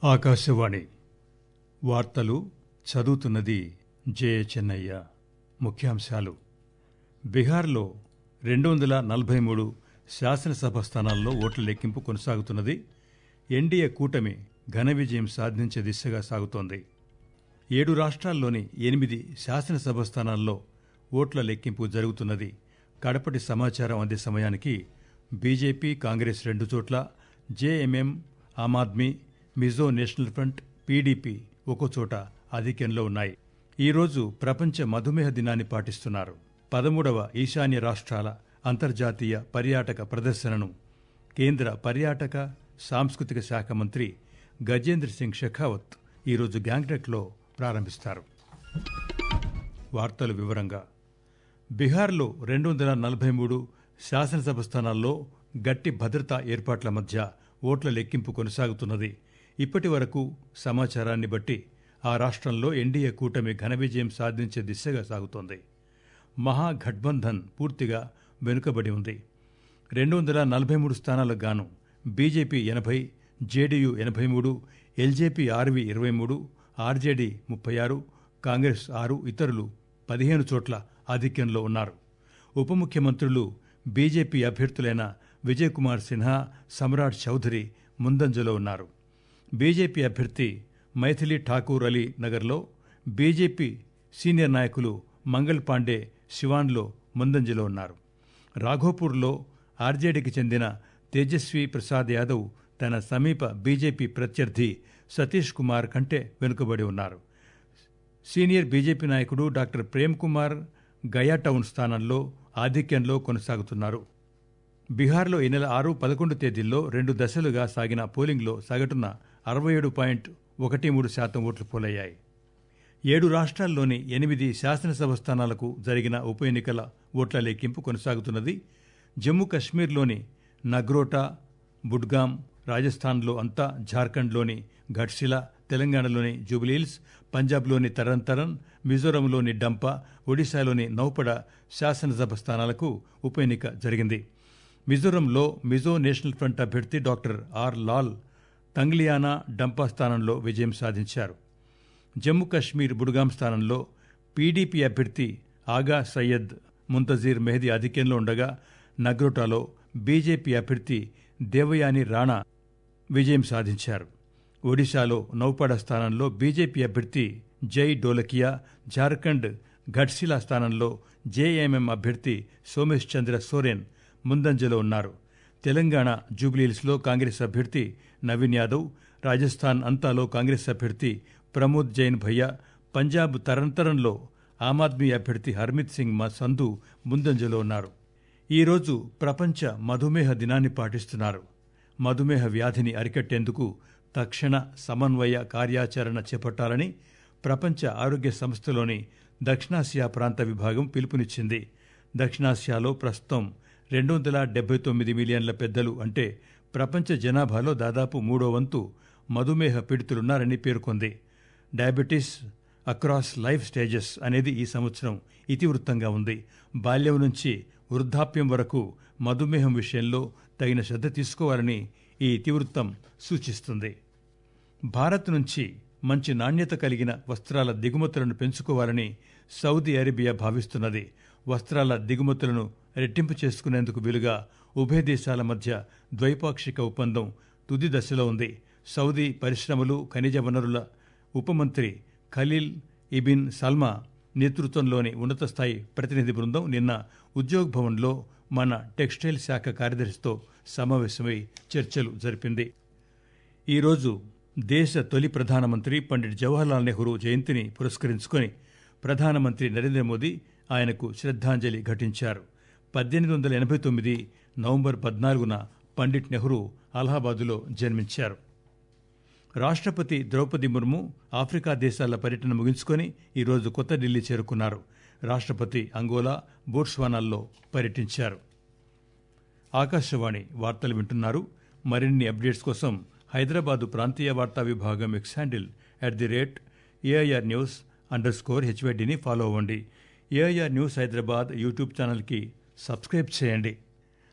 ఆకాశవాణి వార్తలు చదువుతున్నది జే చెన్నయ్య ముఖ్యాంశాలు బీహార్లో రెండు వందల నలభై మూడు శాసనసభ స్థానాల్లో ఓట్ల లెక్కింపు కొనసాగుతున్నది ఎన్డీఏ కూటమి ఘన విజయం సాధించే దిశగా సాగుతోంది ఏడు రాష్ట్రాల్లోని ఎనిమిది శాసనసభ స్థానాల్లో ఓట్ల లెక్కింపు జరుగుతున్నది కడపటి సమాచారం అందే సమయానికి బీజేపీ కాంగ్రెస్ రెండు చోట్ల JMM Aam Aadmi Mizo National Front PDP ఒక్కో చోట ఆధిక్యంలో ఉన్నాయి ఈరోజు ప్రపంచ మధుమేహ దినాన్ని పాటిస్తున్నారు పదమూడవ ఈశాన్య రాష్ట్రాల అంతర్జాతీయ పర్యాటక ప్రదర్శనను కేంద్ర పర్యాటక సాంస్కృతిక శాఖ మంత్రి గజేంద్ర సింగ్ షెఖావత్ ఈరోజు గ్యాంగ్టక్లో ప్రారంభిస్తారు వార్తలు వివరంగా బీహార్లో రెండు వందల నలభై మూడు శాసనసభ స్థానాల్లో గట్టి భద్రతా ఏర్పాట్ల మధ్య ఓట్ల లెక్కింపు కొనసాగుతున్నది ఇప్పటి వరకు సమాచారాన్ని బట్టి ఆ రాష్ట్రంలో ఎన్డీఏ కూటమి ఘన విజయం సాధించే దిశగా సాగుతోంది మహాఘట్బంధన్ పూర్తిగా వెనుకబడి ఉంది రెండు వందల నలభై మూడు స్థానాలకు గాను బీజేపీ ఎనభై జేడీయూ ఎనభై మూడు ఎల్జేపీ ఆర్వీ ఇరవై మూడు ఆర్జేడీ ముప్పై ఆరు కాంగ్రెస్ ఆరు ఇతరులు పదిహేను చోట్ల ఆధిక్యంలో ఉన్నారు ఉప ముఖ్యమంత్రులు బీజేపీ అభ్యర్థులైన విజయ్ కుమార్ సిన్హా సమ్రాట్ చౌదరి ముందంజలో ఉన్నారు బీజేపీ అభ్యర్థి మైథిలి ఠాకూర్ అలీ నగర్లో బీజేపీ సీనియర్ నాయకులు మంగళ్ పాండే శివాన్లో ముందంజలో ఉన్నారు రాఘోపూర్లో ఆర్జేడీకి చెందిన తేజస్వి ప్రసాద్ యాదవ్ తన సమీప బీజేపీ ప్రత్యర్థి సతీష్ కుమార్ కంటే వెనుకబడి ఉన్నారు సీనియర్ బీజేపీ నాయకుడు డాక్టర్ ప్రేమ్ కుమార్ గయా టౌన్ స్థానంలో ఆధిక్యంలో కొనసాగుతున్నారు బీహార్లో ఈ నెల ఆరు పదకొండు తేదీల్లో రెండు దశలుగా సాగిన పోలింగ్లో సగటున అరవై ఏడు పాయింట్ ఒకటి మూడు శాతం ఓట్లు పోలయ్యాయి ఏడు రాష్ట్రాల్లోని ఎనిమిది శాసనసభ స్థానాలకు జరిగిన ఉప ఎన్నికల ఓట్ల లెక్కింపు కొనసాగుతున్నది జమ్మూ కశ్మీర్లోని నగ్రోటా బుడ్గాం రాజస్థాన్లో అంతా జార్ఖండ్లోని ఘట్సిలా తెలంగాణలోని జూబ్లీహిల్స్ పంజాబ్లోని తరన్ తరన్ మిజోరంలోని డంప ఒడిశాలోని నౌపడ శాసనసభ స్థానాలకు ఉప ఎన్నిక జరిగింది మిజోరంలో మిజో నేషనల్ ఫ్రంట్ అభ్యర్థి డాక్టర్ ఆర్ లాల్ తంగ్లియానా డంపా స్థానంలో విజయం సాధించారు జమ్మూ కశ్మీర్ బుడ్గాం స్థానంలో పీడీపీ అభ్యర్థి ఆగా సయ్యద్ ముంతజీర్ మెహదీ ఆధిక్యంలో ఉండగా నగ్రోటాలో బీజేపీ అభ్యర్థి దేవయాని రాణా విజయం సాధించారు ఒడిశాలో నౌపాడ స్థానంలో బీజేపీ అభ్యర్థి జై డోలకియా జార్ఖండ్ ఘట్సిలా స్థానంలో జేఎంఎం అభ్యర్థి సోమేష్ చంద్ర సోరెన్ ముందంజలో ఉన్నారు తెలంగాణ జూబ్లీహిల్స్లో కాంగ్రెస్ అభ్యర్థి నవీన్ యాదవ్ రాజస్థాన్ అంతాలో కాంగ్రెస్ అభ్యర్థి ప్రమోద్ జైన్ భయ్య పంజాబ్ తరంతరంలో ఆమ్ ఆద్మీ అభ్యర్థి హర్మిత్ సింగ్ సంధు ముందంజలో ఉన్నారు ఈరోజు ప్రపంచ మధుమేహ దినాన్ని పాటిస్తున్నారు మధుమేహ వ్యాధిని అరికట్టేందుకు తక్షణ సమన్వయ కార్యాచరణ చేపట్టాలని ప్రపంచ ఆరోగ్య సంస్థలోని దక్షిణాసియా ప్రాంత విభాగం పిలుపునిచ్చింది దక్షిణాసియాలో ప్రస్తుతం రెండు వందల డెబ్బై తొమ్మిది మిలియన్ల పెద్దలు అంటే ప్రపంచ జనాభాలో దాదాపు మూడో వంతు మధుమేహ పీడితులున్నారని పేర్కొంది డయాబెటీస్ అక్రాస్ లైఫ్ స్టేజెస్ అనేది ఈ సంవత్సరం ఇతివృత్తంగా ఉంది బాల్యం నుంచి వృద్ధాప్యం వరకు మధుమేహం విషయంలో తగిన శ్రద్ధ తీసుకోవాలని ఈ ఇతివృత్తం సూచిస్తుంది భారత్ నుంచి మంచి నాణ్యత కలిగిన వస్త్రాల దిగుమతులను పెంచుకోవాలని సౌదీ అరేబియా భావిస్తున్నది వస్త్రాల దిగుమతులను రెట్టింపు చేసుకునేందుకు వీలుగా ఉభయ దేశాల మధ్య ద్వైపాక్షిక ఒప్పందం తుది దశలో ఉంది సౌదీ పరిశ్రమలు ఖనిజ వనరుల ఉపమంత్రి ఖలీల్ ఇబిన్ సల్మా నేతృత్వంలోని ఉన్నత స్థాయి ప్రతినిధి బృందం నిన్న ఉద్యోగ్ భవన్లో మన టెక్స్టైల్ శాఖ కార్యదర్శితో సమావేశమై చర్చలు జరిపింది ఈరోజు దేశ తొలి ప్రధానమంత్రి పండిట్ జవహర్లాల్ నెహ్రూ జయంతిని పురస్కరించుకొని ప్రధానమంత్రి నరేంద్ర మోదీ ఆయనకు శ్రద్ధాంజలి ఘటించారు పద్దెనిమిది వందల ఎనభై తొమ్మిది నవంబర్ పద్నాలుగున పండిట్ నెహ్రూ అలహాబాదులో జన్మించారు రాష్ట్రపతి ద్రౌపది ముర్ము ఆఫ్రికా దేశాల పర్యటన ముగించుకొని ఈరోజు కొత్త ఢిల్లీ చేరుకున్నారు రాష్ట్రపతి అంగోలా బోట్స్వానాల్లో పర్యటించారు ఆకాశవాణి వార్తలు వింటున్నారు మరిన్ని అప్డేట్స్ కోసం హైదరాబాదు ప్రాంతీయ వార్తా విభాగం X handle at the rate AIR news underscore హెచ్వైడిని ఫాలో అవ్వండి ఏఐఆర్ న్యూస్ హైదరాబాద్ యూట్యూబ్ ఛానల్కి సబ్స్క్రైబ్ చేయండి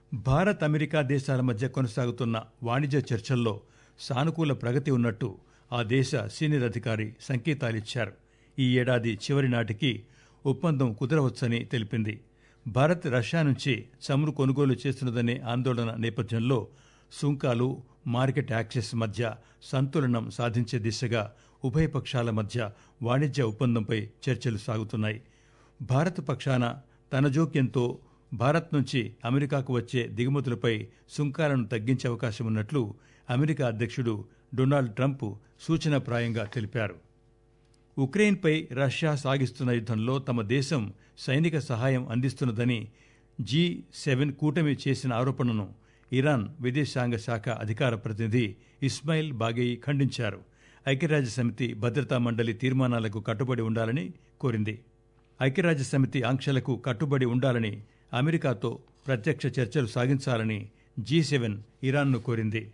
భారత్ అమెరికా దేశాల మధ్య కొనసాగుతున్న వాణిజ్య చర్చల్లో సానుకూల ప్రగతి ఉన్నట్టు ఆ దేశ సీనియర్ అధికారి సంకేతాలిచ్చారు ఈ ఏడాది చివరి నాటికి ఒప్పందం కుదరవచ్చని తెలిపింది భారత్ రష్యా నుంచి చమురు కొనుగోలు చేస్తున్నదనే ఆందోళన నేపథ్యంలో సుంకాలు మార్కెట్ యాక్సెస్ మధ్య సంతులనం సాధించే దిశగా ఉభయ పక్షాల మధ్య వాణిజ్య ఒప్పందంపై చర్చలు సాగుతున్నాయి భారత్ పక్షాన తన జోక్యంతో భారత్ నుంచి అమెరికాకు వచ్చే దిగుమతులపై సుంకాలను తగ్గించే అవకాశం ఉన్నట్లు అమెరికా అధ్యక్షుడు డొనాల్డ్ ట్రంప్ సూచనాప్రాయంగా తెలిపారు ఉక్రెయిన్పై రష్యా సాగిస్తున్న యుద్ధంలో తమ దేశం సైనిక సహాయం అందిస్తున్నదని జీ సెవెన్ కూటమి చేసిన ఆరోపణను ఇరాన్ విదేశాంగ శాఖ అధికార ప్రతినిధి ఇస్మాయిల్ బాగేయి ఖండించారు ఐక్యరాజ్య సమితి భద్రతా మండలి తీర్మానాలకు కట్టుబడి ఉండాలని కోరింది ఐక్యరాజ్య సమితి ఆంక్షలకు కట్టుబడి ఉండాలని అమెరికాతో ప్రత్యక్ష చర్చలు సాగించాలని జీ సెవెన్ ఇరాన్ను కోరింది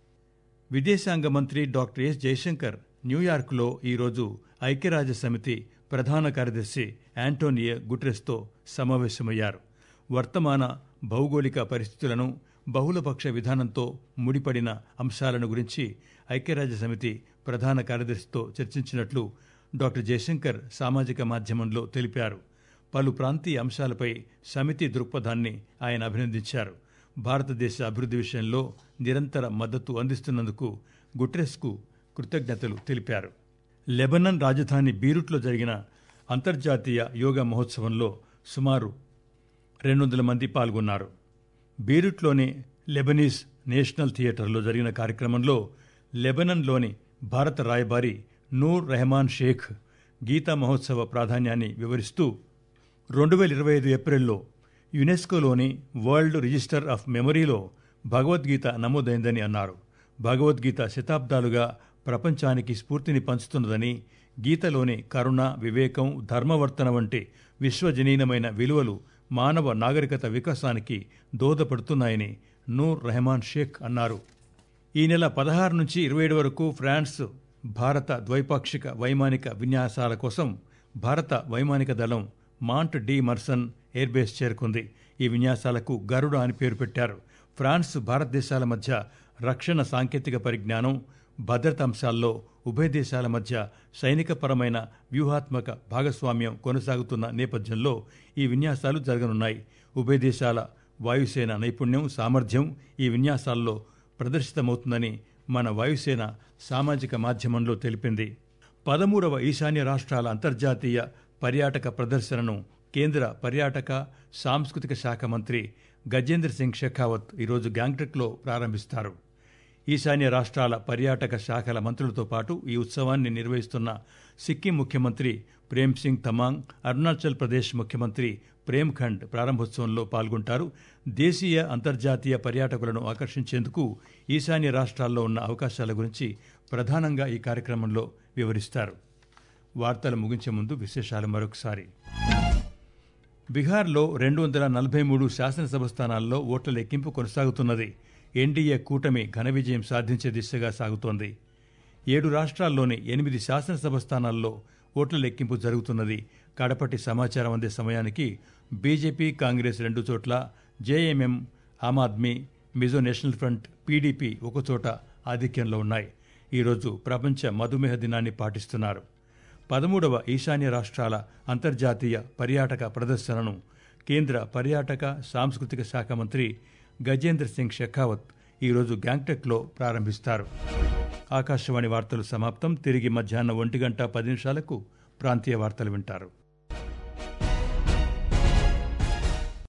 విదేశాంగ మంత్రి డాక్టర్ ఎస్ జయశంకర్ న్యూయార్క్లో ఈరోజు ఐక్యరాజ్య సమితి ప్రధాన కార్యదర్శి యాంటోనియో గుట్రెస్తో సమావేశమయ్యారు వర్తమాన భౌగోళిక పరిస్థితులను బహుళపక్ష విధానంతో ముడిపడిన అంశాలను గురించి ఐక్యరాజ్య సమితి ప్రధాన కార్యదర్శితో చర్చించినట్లు డాక్టర్ జయశంకర్ సామాజిక మాధ్యమంలో తెలిపారు పలు ప్రాంతీయ అంశాలపై సమితి దృక్పథాన్ని ఆయన అభినందించారు భారతదేశ అభివృద్ధి విషయంలో నిరంతర మద్దతు అందిస్తున్నందుకు గుట్రెస్కు కృతజ్ఞతలు తెలిపారు లెబనన్ రాజధాని బీరుట్లో జరిగిన అంతర్జాతీయ యోగా మహోత్సవంలో సుమారు రెండు వందల మంది పాల్గొన్నారు బీరుట్లోని లెబనీస్ నేషనల్ థియేటర్లో జరిగిన కార్యక్రమంలో లెబనన్లోని భారత రాయబారి నూర్ రెహమాన్ షేక్ గీతా మహోత్సవ ప్రాధాన్యాన్ని వివరిస్తూ రెండు వేల ఇరవై ఐదు ఏప్రిల్లో యునెస్కోలోని వరల్డ్ రిజిస్టర్ ఆఫ్ మెమరీలో భగవద్గీత నమోదైందని అన్నారు భగవద్గీత శతాబ్దాలుగా ప్రపంచానికి స్ఫూర్తిని పంచుతున్నదని గీతలోని కరుణ వివేకం ధర్మవర్తన వంటి విశ్వజనీనమైన విలువలు మానవ నాగరికత వికాసానికి దోహదపడుతున్నాయని నూర్ రెహమాన్ షేక్ అన్నారు ఈ నెల పదహారు నుంచి ఇరవై ఏడు వరకు ఫ్రాన్స్ భారత ద్వైపాక్షిక వైమానిక విన్యాసాల కోసం భారత వైమానిక దళం మాంట్ డి మర్సన్ ఎయిర్బేస్ చేరుకుంది ఈ విన్యాసాలకు గరుడ అని పేరు పెట్టారు ఫ్రాన్స్ భారతదేశాల మధ్య రక్షణ సాంకేతిక పరిజ్ఞానం భద్రత అంశాల్లో ఉభయ దేశాల మధ్య సైనికపరమైన వ్యూహాత్మక భాగస్వామ్యం కొనసాగుతున్న నేపథ్యంలో ఈ విన్యాసాలు జరగనున్నాయి ఉభయ దేశాల వాయుసేన నైపుణ్యం సామర్థ్యం ఈ విన్యాసాల్లో ప్రదర్శితమవుతుందని మన వాయుసేన సామాజిక మాధ్యమంలో తెలిపింది పదమూడవ ఈశాన్య రాష్ట్రాల అంతర్జాతీయ పర్యాటక ప్రదర్శనను కేంద్ర పర్యాటక సాంస్కృతిక శాఖ మంత్రి గజేంద్ర సింగ్ షెకావత్ ఈరోజు గ్యాంగ్టక్లో ప్రారంభిస్తారు ఈశాన్య రాష్ట్రాల పర్యాటక శాఖల మంత్రులతో పాటు ఈ ఉత్సవాన్ని నిర్వహిస్తున్న సిక్కిం ముఖ్యమంత్రి ప్రేమ్ సింగ్ తమాంగ్ అరుణాచల్ ప్రదేశ్ ముఖ్యమంత్రి ప్రేమ్ ఖండ్ ప్రారంభోత్సవంలో పాల్గొంటారు దేశీయ అంతర్జాతీయ పర్యాటకులను ఆకర్షించేందుకు ఈశాన్య రాష్ట్రాల్లో ఉన్న అవకాశాల గురించి ప్రధానంగా ఈ కార్యక్రమంలో వివరిస్తారు వార్తలు ముగించే ముందు విశేషాలు మరొకసారి బీహార్లో రెండు వందల నలభై మూడు శాసనసభ స్థానాల్లో ఓట్ల లెక్కింపు కొనసాగుతున్నది ఎన్డీఏ కూటమి ఘన విజయం సాధించే దిశగా సాగుతోంది ఏడు రాష్ట్రాల్లోని ఎనిమిది శాసనసభ స్థానాల్లో ఓట్ల లెక్కింపు జరుగుతున్నది కడపటి సమాచారం అందే సమయానికి బీజేపీ కాంగ్రెస్ రెండు చోట్ల JMM Aam Aadmi Mizo National Front PDP ఒకచోట ఆధిక్యంలో ఉన్నాయి ఈరోజు ప్రపంచ మధుమేహ దినాన్ని పాటిస్తున్నారు పదమూడవ ఈశాన్య రాష్ట్రాల అంతర్జాతీయ పర్యాటక ప్రదర్శనను కేంద్ర పర్యాటక సాంస్కృతిక శాఖ మంత్రి గజేంద్ర సింగ్ షెకావత్ ఈరోజు గ్యాంగ్టక్లో ప్రారంభిస్తారు ఆకాశవాణి వార్తలు సమాప్తం తిరిగి మధ్యాహ్నం ఒంటి గంట పది నిమిషాలకు ప్రాంతీయ వార్తలు వింటారు